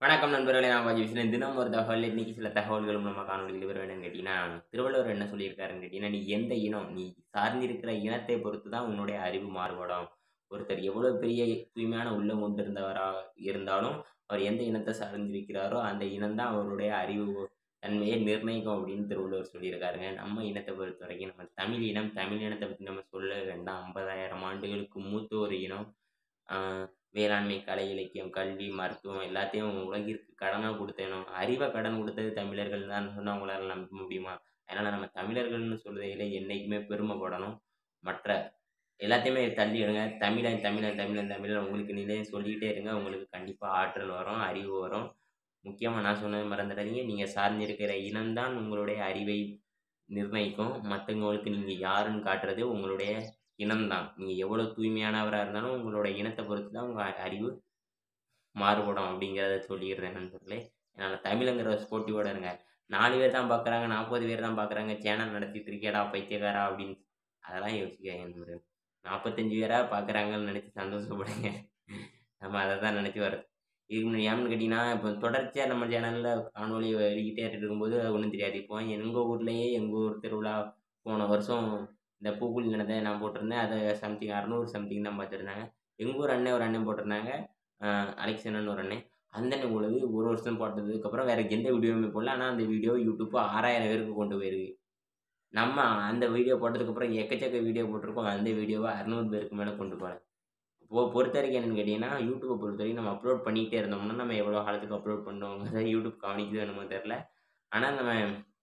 வணக்கம் நண்பர்களே நான் வாஜி விஸ்வன் தினம் ஒரு தகவல் இன்னைக்கு சில தகவல்கள் மூலமாக காணொலிகள் வர வேணும்னு கேட்டிங்கன்னா திருவள்ளுவர் என்ன சொல்லியிருக்காருன்னு கேட்டிங்கன்னா நீ எந்த இனம் நீ சார்ந்திருக்கிற இனத்தை பொறுத்து தான் உன்னுடைய அறிவு மாறுபடும் ஒருத்தர் எவ்வளோ பெரிய தூய்மையான உள்ளம் கொண்டு இருந்தவராக இருந்தாலும் அவர் எந்த இனத்தை சார்ந்திருக்கிறாரோ அந்த இனம்தான் அவருடைய அறிவு தன்மையை நிர்ணயிக்கும் அப்படின்னு திருவள்ளுவர் சொல்லியிருக்காருங்க நம்ம இனத்தை பொறுத்த வரைக்கும் நம்ம தமிழ் இனம் தமிழ் இனத்தை பற்றி நம்ம சொல்ல வேண்டாம் ஐம்பதாயிரம் ஆண்டுகளுக்கு மூத்த ஒரு இனம் ஆஹ் வேளாண்மை கலை இலக்கியம் கல்வி மருத்துவம் எல்லாத்தையும் உலகிற்கு கடனாக கொடுத்தேனும் அறிவை கடன் கொடுத்தது தமிழர்கள் தான் சொன்னால் அவங்களால நம்ப முடியுமா அதனால் நம்ம தமிழர்கள்னு சொல்றதில் என்றைக்குமே பெருமைப்படணும் மற்ற எல்லாத்தையுமே தள்ளி எடுங்க தமிழன் தமிழன் தமிழன் தமிழன் உங்களுக்கு நீங்களே சொல்லிக்கிட்டே இருங்க உங்களுக்கு கண்டிப்பாக ஆற்றல் வரும் அறிவு வரும் முக்கியமாக நான் சொன்னது மறந்துடாதீங்க நீங்கள் சார்ந்திருக்கிற இனம்தான் உங்களுடைய அறிவை நிர்ணயிக்கும் மற்றவங்களுக்கு நீங்கள் யாருன்னு காட்டுறது உங்களுடைய இனம்தான் நீங்கள் எவ்வளோ தூய்மையானவராக இருந்தாலும் உங்களோட இனத்தை பொறுத்து தான் உங்கள் அறிவு மாறுபடும் அப்படிங்கிறத சொல்லிடுறேன் நண்பர்களே அதனால் தமிழுங்கிற ஒரு ஸ்போர்ட்டிவோட இருங்க நாலு பேர் தான் பார்க்குறாங்க நாற்பது பேர் தான் பார்க்குறாங்க சேனல் நடத்திட்டு இருக்கேடா பைத்தியக்காரா அப்படின்னு அதெல்லாம் யோசிக்காங்க நண்பர்கள் நாற்பத்தஞ்சு பேராக பார்க்குறாங்கன்னு நினச்சி சந்தோஷப்படுங்க நம்ம அதை தான் நினச்சி வர்றது இதுக்கு முன்னாடி ஏன்னு கேட்டிங்கன்னா இப்போ தொடர்ச்சியாக நம்ம சேனலில் காணொலி வெளிக்கிட்டே இருக்கும்போது அது ஒன்றும் தெரியாது இப்போ எங்கள் ஊர்லேயே எங்கள் ஊர் திருவிழா போன வருஷம் இந்த பூக்குழி நடந்த நான் போட்டிருந்தேன் அதை சம்திங் அறநூறு சம்திங் தான் பார்த்துருந்தாங்க எங்கள் ஊர் அண்ணன் ஒரு அண்ணன் போட்டிருந்தாங்க அலெக்ஸ் அண்ணன் ஒரு அண்ணன் அந்த அண்ணன் பொழுது ஒரு வருஷம் போட்டதுக்கப்புறம் வேறு எந்த வீடியோவுமே போடல ஆனால் அந்த வீடியோ யூடியூப்பு ஆறாயிரம் பேருக்கு கொண்டு போயிருக்கு நம்ம அந்த வீடியோ போட்டதுக்கப்புறம் எக்கச்சக்க வீடியோ போட்டிருக்கோம் அந்த வீடியோவை அறநூறு பேருக்கு மேலே கொண்டு போகல இப்போ பொறுத்த வரைக்கும் என்னென்னு கேட்டிங்கன்னா யூடியூப்பை பொறுத்த வரைக்கும் நம்ம அப்லோட் பண்ணிகிட்டே இருந்தோம்னா நம்ம எவ்வளோ காலத்துக்கு அப்லோட் பண்ணுவோங்கிறத யூடியூப் கவனிக்குது என்னமோ தெரில ஆனால் நம்ம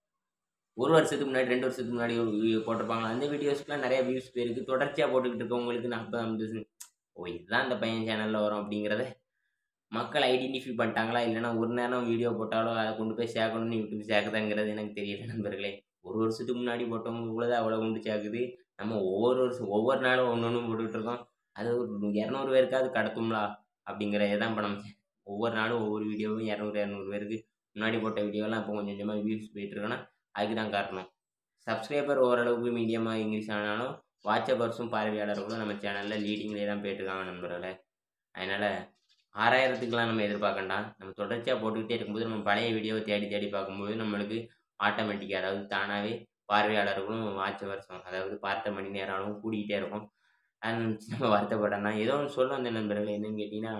ஒரு வருஷத்துக்கு முன்னாடி ரெண்டு வருஷத்துக்கு முன்னாடி ஒரு வீடியோ போட்டிருப்பாங்க அந்த வீடியோஸ்க்குலாம் நிறைய வியூஸ் போயிருக்கு தொடர்ச்சியாக போட்டுக்கிட்டு இருக்கவங்களுக்கு நாற்பது ஐம்பது ஓ இதுதான் இந்த பையன் சேனலில் வரும் அப்படிங்கிறத மக்கள் ஐடென்டிஃபை பண்ணிட்டாங்களா இல்லைன்னா ஒரு நேரம் வீடியோ போட்டாலும் அதை கொண்டு போய் சேர்க்கணும்னு யூடியூப் சேர்க்குதாங்கிறது எனக்கு தெரியல நண்பர்களே ஒரு வருஷத்துக்கு முன்னாடி போட்டவங்க தான் அவ்வளோ கொண்டு சேர்க்குது நம்ம ஒவ்வொரு வருஷம் ஒவ்வொரு நாளும் ஒன்று ஒன்று போட்டுக்கிட்டு இருக்கோம் அது ஒரு இரநூறு பேருக்காவது கடத்தும்லா அப்படிங்கிறத தான் இப்போ நம்ம ஒவ்வொரு நாளும் ஒவ்வொரு வீடியோவும் இரநூறு இரநூறு பேருக்கு முன்னாடி போட்ட வீடியோலாம் இப்போ கொஞ்சம் கொஞ்சமாக வியூஸ் போயிட்டுருக்கோன்னா அதுக்கு தான் காரணம் சப்ஸ்கிரைபர் ஓரளவுக்கு மீடியமாக இங்கிலீஷ் ஆனாலும் வாட்சபர்ஸும் பார்வையாளர்களும் நம்ம சேனலில் லீடிங்லேயே தான் போயிட்டுருக்காங்க நண்பர்களே அதனால் ஆறாயிரத்துக்குலாம் நம்ம எதிர்பார்க்கண்டாம் நம்ம தொடர்ச்சியாக போட்டுக்கிட்டே இருக்கும்போது நம்ம பழைய வீடியோவை தேடி தேடி பார்க்கும்போது நம்மளுக்கு ஆட்டோமேட்டிக்காக அதாவது தானாகவே பார்வையாளர்களும் வாட்ச வருஷம் அதாவது பார்த்த மணி நேரம் அளவும் கூடிக்கிட்டே இருக்கும் அதை நினச்சி நம்ம வருத்தப்படலாம் ஏதோ ஒன்று சொல்ல வந்த நண்பர்கள் என்னன்னு கேட்டிங்கன்னா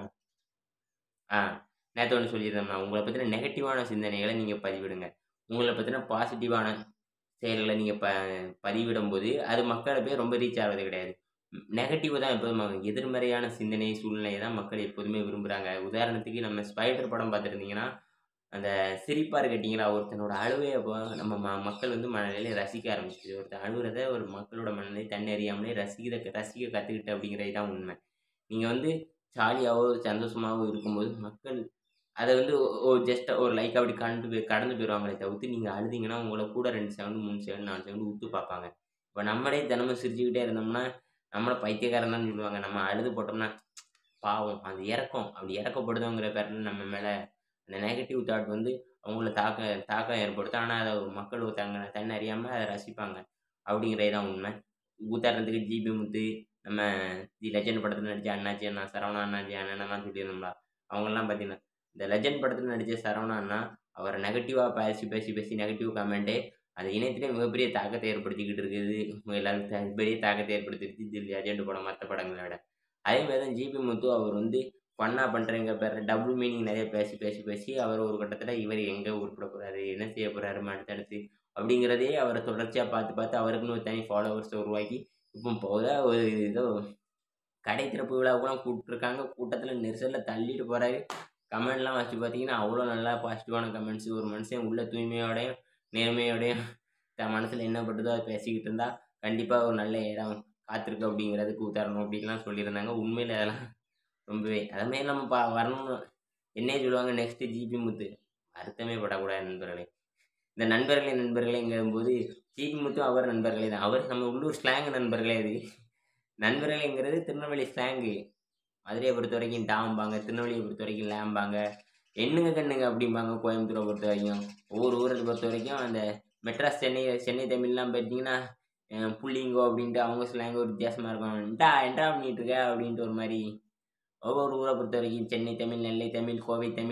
ஆ நேற்று ஒன்று சொல்லியிருந்தோம்னா உங்களை பற்றின நெகட்டிவான சிந்தனைகளை நீங்கள் பதிவிடுங்க உங்களை பற்றின பாசிட்டிவான செயல்களை நீங்கள் ப பதிவிடும்போது அது மக்களை போய் ரொம்ப ரீச் ஆகிறது கிடையாது நெகட்டிவ் தான் எப்போதும் எதிர்மறையான சிந்தனை சூழ்நிலையை தான் மக்கள் எப்போதுமே விரும்புகிறாங்க உதாரணத்துக்கு நம்ம ஸ்பைடர் படம் பார்த்துருந்தீங்கன்னா அந்த சிரிப்பாக இருக்கட்டிங்களா ஒருத்தனோட அழுவையை அப்போ நம்ம ம மக்கள் வந்து மனநிலையை ரசிக்க ஆரம்பிச்சிது ஒருத்தர் அழுகிறத ஒரு மக்களோட மனநிலை தன்னை அறியாமலே ரசிக்க ரசிக்க கற்றுக்கிட்டு அப்படிங்கிறது தான் உண்மை நீங்கள் வந்து ஜாலியாகவோ சந்தோஷமாகவோ இருக்கும்போது மக்கள் அதை வந்து ஒரு ஜஸ்ட் ஒரு லைக் அப்படி கடந்து போய் கடந்து போயிடுவாங்களே தவிர்த்து நீங்கள் அழுதிங்கன்னா உங்களை கூட ரெண்டு செகண்ட் மூணு செகண்ட் நாலு செகண்ட் உத்து பார்ப்பாங்க இப்போ நம்மளே தினமும் சிரிச்சுக்கிட்டே இருந்தோம்னா நம்மளை பைத்தியக்காரன் தான் சொல்லுவாங்க நம்ம அழுது போட்டோம்னா பாவம் அது இறக்கம் அப்படி இறக்கப்படுதோங்கிற பேரில் நம்ம மேலே அந்த நெகட்டிவ் தாட் வந்து அவங்கள தாக்க தாக்கம் ஏற்படுத்தும் ஆனால் அதை மக்கள் தங்க தன்னை அறியாமல் அதை ரசிப்பாங்க அப்படிங்கிறது தான் உண்மை உதாரணத்துக்கு ஜிபி முத்து நம்ம தி லெஜண்ட் படத்தில் நடித்த அண்ணாச்சி அண்ணா சரவணா அண்ணாச்சி அண்ணனெல்லாம் சொல்லியிருந்தோம்ல அவங்கெல்லாம் பார்த்தீங்கன்னா இந்த லெஜண்ட் படத்தில் நடித்த சரவணா அண்ணா அவரை நெகட்டிவாக பேசி பேசி பேசி நெகட்டிவ் கமெண்ட்டே அது இணையத்திலே மிகப்பெரிய தாக்கத்தை ஏற்படுத்திக்கிட்டு இருக்குது எல்லாருக்கும் பெரிய தாக்கத்தை ஏற்படுத்திடுச்சு தி லெஜண்ட் படம் மற்ற படங்களை விட அதே மாதிரி தான் ஜிபி முத்து அவர் வந்து ஃபன்னாக பண்ணுறேங்க பேர் டபுள் மீனிங் நிறைய பேசி பேசி பேசி அவர் ஒரு கட்டத்தில் இவர் எங்கே உருப்பிட போகிறாரு என்ன செய்ய போகிறாரு அடுத்தடுத்து அப்படிங்கிறதே அவரை தொடர்ச்சியாக பார்த்து பார்த்து அவருக்குன்னு ஒரு தனி ஃபாலோவர்ஸை உருவாக்கி இப்போ போத ஒரு ஏதோ கடை திறப்பு விழாவுக்குலாம் கூப்பிட்ருக்காங்க கூட்டத்தில் நெரிசலில் தள்ளிட்டு போகிறாரு கமெண்ட்லாம் வச்சு பார்த்தீங்கன்னா அவ்வளோ நல்லா பாசிட்டிவான கமெண்ட்ஸ் ஒரு மனுஷன் உள்ள தூய்மையோடையும் நேர்மையோடையும் தன் மனசில் என்ன பட்டுதோ அதை பேசிக்கிட்டு இருந்தால் கண்டிப்பாக ஒரு நல்ல இடம் காத்திருக்கு அப்படிங்கிறதுக்கு உதாரணம் அப்படின்லாம் சொல்லியிருந்தாங்க உண்மையில் அதெல்லாம் ரொம்பவே அதுமாரி நம்ம பா வரணும்னு என்னையே சொல்லுவாங்க நெக்ஸ்ட்டு ஜிபி முத்து வருத்தமே படக்கூடாது நண்பர்களே இந்த நண்பர்களே நண்பர்களேங்கும்போது ஜிபி முத்து அவர் நண்பர்களே தான் அவர் நம்ம உள்ளூர் ஸ்லாங் நண்பர்களே அது நண்பர்களேங்கிறது திருநெல்வேலி ஸ்லாங்கு மதுரையை பொறுத்த வரைக்கும் டாம்பாங்க திருநெல்வேலியை பொறுத்த வரைக்கும் லேம்பாங்க எண்ணுங்க கண்ணுங்க அப்படிம்பாங்க கோயம்புத்தூரை பொறுத்த வரைக்கும் ஒவ்வொரு ஊரை பொறுத்த வரைக்கும் அந்த மெட்ராஸ் சென்னை சென்னை தமிழ்லாம் பார்த்தீங்கன்னா புள்ளிங்கோ அப்படின்ட்டு அவங்க ஸ்லாங் ஒரு வித்தியாசமாக இருக்கும் டா என்றா பண்ணிட்டு இருக்க அப்படின்ட்டு ஒரு மாதிரி ஒவ்வொரு ஊரை பொறுத்த வரைக்கும் சென்னை தமிழ் நெல்லை தமிழ் கோவை தமிழ்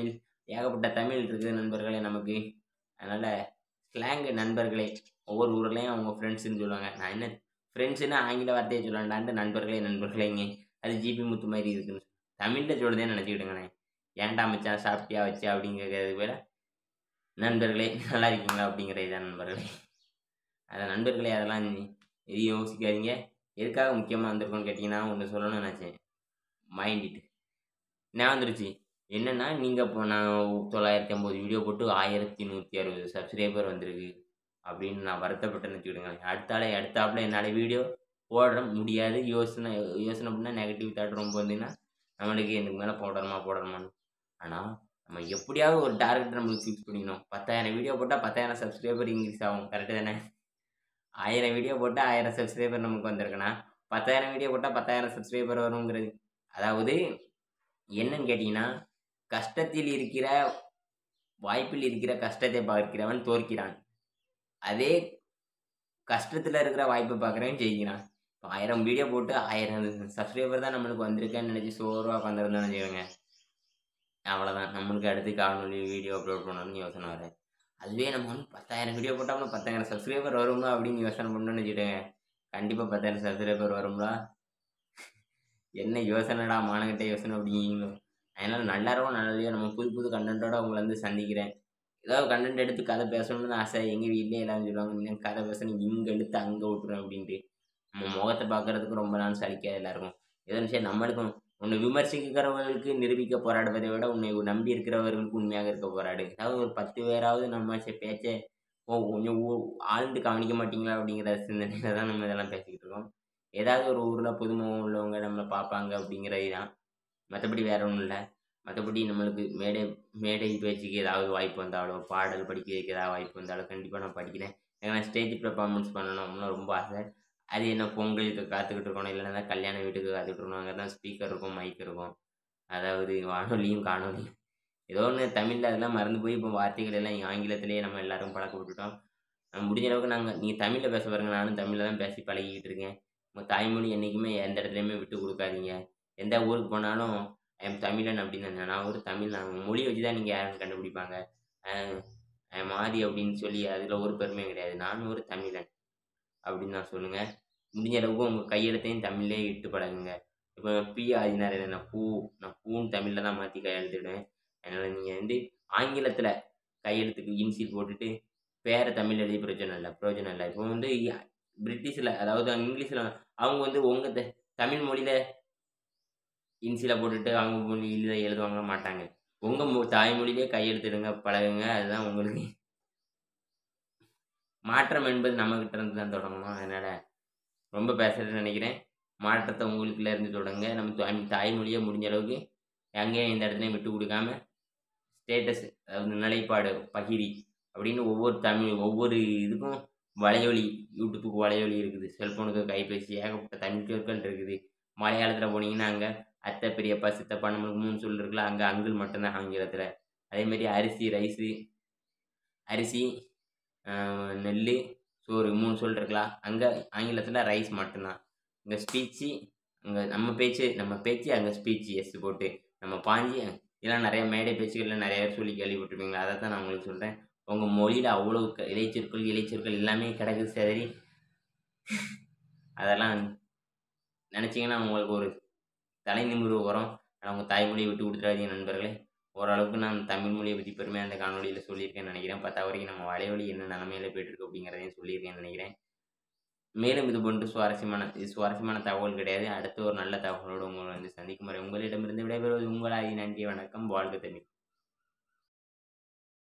ஏகப்பட்ட தமிழ் இருக்குது நண்பர்களே நமக்கு அதனால் ஸ்லாங்கு நண்பர்களே ஒவ்வொரு ஊர்லேயும் அவங்க ஃப்ரெண்ட்ஸுன்னு சொல்லுவாங்க நான் என்ன ஃப்ரெண்ட்ஸுன்னு ஆங்கில வார்த்தையை சொல்லலான்ட்டு நண்பர்களே நண்பர்களேங்க அது ஜிபி முத்து மாதிரி இருக்குன்னு தமிழில் சொல்லுதேன்னு நினச்சிக்கிட்டுங்கண்ணே ஏன்டா மச்சான் சாப்பிட்டியா வச்சா அப்படிங்கிறது போல நண்பர்களே நல்லா இருக்கீங்களா அப்படிங்கிற இதான் நண்பர்களே அதை நண்பர்களே அதெல்லாம் எதையும் யோசிக்காதீங்க எதுக்காக முக்கியமாக வந்திருக்கோன்னு கேட்டிங்கன்னா ஒன்று சொல்லணும்னு நினச்சேன் மைண்டிட்டு நான் வந்துருச்சு என்னென்னா நீங்கள் இப்போ நான் தொள்ளாயிரத்தி ஐம்பது வீடியோ போட்டு ஆயிரத்தி நூற்றி அறுபது சப்ஸ்கிரைபர் வந்திருக்கு அப்படின்னு நான் வருத்தப்பட்டேன்னு வச்சுக்கிடுங்க அடுத்தால அடுத்தாப்புல என்னால் வீடியோ போட முடியாது யோசனை யோசனை பண்ணால் நெகட்டிவ் தாட் ரொம்ப வந்ததுன்னா நம்மளுக்கு இதுக்கு மேலே போடணுமா போடணுமான்னு ஆனால் நம்ம எப்படியாவது ஒரு டார்கெட் நம்மளுக்கு ஃபிக்ஸ் பண்ணிக்கணும் பத்தாயிரம் வீடியோ போட்டால் பத்தாயிரம் சப்ஸ்கிரைபர் இன்க்ரீஸ் ஆகும் கரெக்டு தானே ஆயிரம் வீடியோ போட்டால் ஆயிரம் சப்ஸ்கிரைபர் நமக்கு வந்திருக்குன்னா பத்தாயிரம் வீடியோ போட்டால் பத்தாயிரம் சப்ஸ்கிரைபர் வருங்கிறது அதாவது என்னன்னு கேட்டிங்கன்னா கஷ்டத்தில் இருக்கிற வாய்ப்பில் இருக்கிற கஷ்டத்தை பார்க்கிறவன் தோற்கிறான் அதே கஷ்டத்தில் இருக்கிற வாய்ப்பை பார்க்குறவன் ஜெயிக்கிறான் இப்போ ஆயிரம் வீடியோ போட்டு ஆயிரம் சப்ஸ்கிரைபர் தான் நம்மளுக்கு வந்திருக்கேன்னு நினச்சி சோர்வாக உட்காந்துருந்தோம்னு வச்சுக்கோங்க அவ்வளோதான் நம்மளுக்கு அடுத்து காணொலி வீடியோ அப்லோட் பண்ணணும்னு யோசனை வரும் அதுவே நம்ம வந்து பத்தாயிரம் வீடியோ போட்டோம்னா பத்தாயிரம் சப்ஸ்கிரைபர் வரும்ல அப்படின்னு யோசனை பண்ணணும்னு வச்சுக்கோங்க கண்டிப்பாக பத்தாயிரம் சப்ஸ்கிரைபர் வரும்லா என்ன யோசனைடா மானகிட்ட யோசனை அப்படிங்களோ அதனால் நல்லா இருக்கும் நல்லதையோ நம்ம புது புது கண்டென்ட்டோட உங்களை வந்து சந்திக்கிறேன் ஏதாவது கண்டென்ட் எடுத்து கதை பேசணும்னு ஆசை எங்கள் வீட்லேயே எல்லாரும் சொல்லுவாங்க நீ கதை பேசணும் இங்கே எடுத்து அங்கே விட்டுரும் அப்படின்ட்டு நம்ம முகத்தை பார்க்கறதுக்கு ரொம்ப நாள் சலிக்காது எல்லாருக்கும் ஏதோ சரி நம்மளுக்கும் உன்னை விமர்சிக்கிறவர்களுக்கு நிரூபிக்க போராடுவதை விட உன்னை நம்பி இருக்கிறவர்களுக்கு உண்மையாக இருக்க போராடு அதாவது ஒரு பத்து பேராவது நம்ம சரி பேச்சை ஓ கொஞ்சம் ஊ ஆழ்ந்து கவனிக்க மாட்டீங்களா அப்படிங்கிற சிந்தனையில் தான் நம்ம இதெல்லாம் பேசிக்கிட்டு இருக்கோம் ஏதாவது ஒரு ஊரில் புதுமுகம் உள்ளவங்க நம்மளை பார்ப்பாங்க அப்படிங்கிறது தான் மற்றபடி வேற ஒன்றும் இல்லை மற்றபடி நம்மளுக்கு மேடை மேடை பேச்சுக்கு ஏதாவது வாய்ப்பு வந்தாலோ பாடல் படிக்கிறதுக்கு ஏதாவது வாய்ப்பு வந்தாலோ கண்டிப்பாக நான் படிக்கிறேன் ஏன்னா ஸ்டேஜ் பெர்ஃபார்மன்ஸ் பண்ணணும் அப்படின்னு ரொம்ப ஆசை அது என்ன பொங்கலுக்கு காத்துக்கிட்டு இருக்கணும் இல்லைன்னா கல்யாண வீட்டுக்கு காத்துக்கிட்டு இருக்கணும் அங்கே தான் ஸ்பீக்கர் இருக்கும் மைக் இருக்கும் அதாவது வானொலியும் காணொலியும் ஏதோ ஒன்று தமிழில் அதெல்லாம் மறந்து போய் இப்போ வார்த்தைகள் எல்லாம் ஆங்கிலத்திலேயே நம்ம எல்லாரும் பழக்கப்பட்டுட்டோம் நம்ம முடிஞ்ச அளவுக்கு நாங்கள் நீங்கள் தமிழில் பேச பாருங்க நானும் தமிழில் தான் பேசி பழகிக்கிட்டு இருக்கேன் உங்கள் தாய்மொழி என்றைக்குமே எந்த இடத்துலையுமே விட்டு கொடுக்காதீங்க எந்த ஊருக்கு போனாலும் ஐம் தமிழன் அப்படின்னு நான் ஒரு தமிழ் நான் மொழி வச்சு தான் நீங்கள் யாருன்னு கண்டுபிடிப்பாங்க ஐம் ஆதி அப்படின்னு சொல்லி அதில் ஒரு பெருமையும் கிடையாது நான் ஒரு தமிழன் அப்படின்னு நான் சொல்லுங்கள் முடிஞ்ச அளவுக்கு உங்கள் கையெழுத்தையும் தமிழ்லே இட்டு பழகுங்க இப்போ பி ஆதினார் நான் பூ நான் பூன்னு தமிழில் தான் மாற்றி கையெழுத்திடுவேன் அதனால் நீங்கள் வந்து ஆங்கிலத்தில் கையெழுத்துக்கு இன்சில் போட்டுட்டு பேரை தமிழ் எழுதி பிரயோஜனம் இல்லை பிரயோஜனம் இல்லை இப்போ வந்து பிரிட்டிஷில் அதாவது இங்கிலீஷில் அவங்க வந்து உங்கள் த தமிழ் மொழியில் இன்சில போட்டுட்டு அவங்க மொழியில் எழுதுவாங்க மாட்டாங்க உங்கள் மொ தாய்மொழியிலே கையெழுத்திடுங்க பழகுங்க அதுதான் உங்களுக்கு மாற்றம் என்பது நம்மக்கிட்ட இருந்து தான் தொடங்கணும் அதனால் ரொம்ப பேசுகிறேன்னு நினைக்கிறேன் மாற்றத்தை உங்களுக்குள்ள இருந்து தொடங்க நம்ம தாய் தாய்மொழியை முடிஞ்ச அளவுக்கு எங்கேயும் எந்த இடத்துலையும் விட்டு கொடுக்காம ஸ்டேட்டஸ் அதாவது நிலைப்பாடு பகிரி அப்படின்னு ஒவ்வொரு தமிழ் ஒவ்வொரு இதுக்கும் வலையொலி யூடியூப்புக்கு வலையொலி இருக்குது செல்ஃபோனுக்கு கைபேசி ஏகப்பட்ட தமிழ் சொற்கள் இருக்குது மலையாளத்தில் போனீங்கன்னா அங்கே அத்தை பெரியப்பா சித்தப்பா நம்மளுக்கு மூணு சொல் இருக்குல்ல அங்கே அங்கிள் மட்டும்தான் ஆங்கிலத்தில் அதேமாரி அரிசி ரைஸு அரிசி நெல் சோறு மூணு சொல் இருக்கலாம் அங்கே ஆங்கிலத்தில் ரைஸ் மட்டும்தான் இங்கே ஸ்பீச்சு அங்கே நம்ம பேச்சு நம்ம பேச்சு அங்கே ஸ்பீச்சு எஸ் போட்டு நம்ம பாஞ்சி இதெல்லாம் நிறைய மேடை பேச்சுகளில் நிறைய பேர் சொல்லி கேள்விப்பட்டிருப்பீங்களா அதை தான் நான் உங்களுக்கு சொல்கிறேன் உங்கள் மொழியில் அவ்வளோ க இலைச்சொற்கள் இலைச்சொற்கள் எல்லாமே கிடக்குது சரி அதெல்லாம் நினச்சிங்கன்னா உங்களுக்கு ஒரு தலை நிமிர்வு வரும் ஆனால் உங்கள் தாய்மொழியை விட்டு கொடுத்துடாதீங்க நண்பர்களே ஓரளவுக்கு நான் தமிழ் மொழியை பற்றி பெருமையாக அந்த காணொலியில் சொல்லியிருக்கேன்னு நினைக்கிறேன் பத்தா வரைக்கும் நம்ம வலைவழி என்ன நிலமையில போயிட்டுருக்கு அப்படிங்கிறதையும் சொல்லியிருக்கேன்னு நினைக்கிறேன் மேலும் இது போன்று சுவாரஸ்யமான இது சுவாரஸ்யமான தகவல் கிடையாது அடுத்த ஒரு நல்ல தகவலோடு உங்களை வந்து சந்திக்கும் வரை உங்களிடமிருந்து விடைபெறுவது உங்களாகி நன்றி வணக்கம் வாழ்க தமிழ்